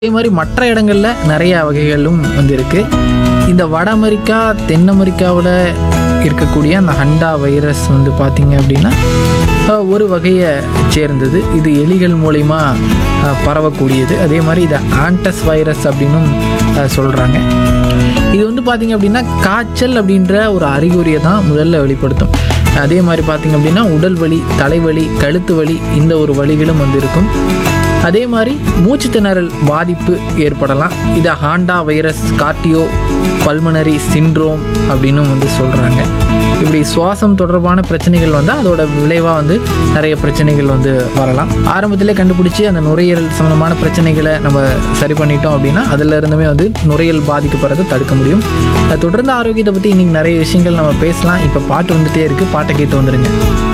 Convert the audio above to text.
அதே மாதிரி மற்ற இடங்களில் நிறைய வகைகளும் வந்து இருக்கு இந்த வட அமெரிக்கா தென் அமெரிக்காவில் இருக்கக்கூடிய அந்த ஹண்டா வைரஸ் வந்து பார்த்தீங்க அப்படின்னா அஹ், ஒரு வகையை சேர்ந்தது இது எலிகள் மூலிமா அஹ், பரவக்கூடியது அதே மாதிரி இதை ஆண்டஸ் வைரஸ் அப்படின்னும் சொல்கிறாங்க இது வந்து பார்த்தீங்க அப்படின்னா காய்ச்சல் அப்படின்ற ஒரு அறிகுறியை தான் முதல்ல வெளிப்படுத்தும் அதே மாதிரி பார்த்தீங்க அப்படின்னா உடல் வலி தலைவலி கழுத்து வலி இந்த ஒரு வலிகளும் வந்து இருக்கும் அதே மாதிரி மூச்சு திணறல் பாதிப்பு ஏற்படலாம் இதை hanta virus cardiopulmonary syndrome அப்படின்னும் வந்து சொல்கிறாங்க இப்படி சுவாசம் தொடர்பான பிரச்சனைகள் வந்தால் அதோட விளைவாக வந்து நிறைய பிரச்சனைகள் வந்து வரலாம் ஆரம்பத்திலே கண்டுபிடிச்சி அந்த நுரையீரல் சம்மந்தமான பிரச்சனைகளை நம்ம சரி பண்ணிட்டோம் அப்படின்னா அதில் இருந்துமே வந்து நுரையீரல் பாதிக்கப்படுறதை தடுக்க முடியும் அது தொடர்ந்து ஆரோக்கியத்தை பற்றி இன்னைக்கு நிறைய விஷயங்கள் நம்ம பேசலாம் இப்போ பாட்டு வந்துட்டே இருக்குது பாட்டை கேட்டு வந்துருங்க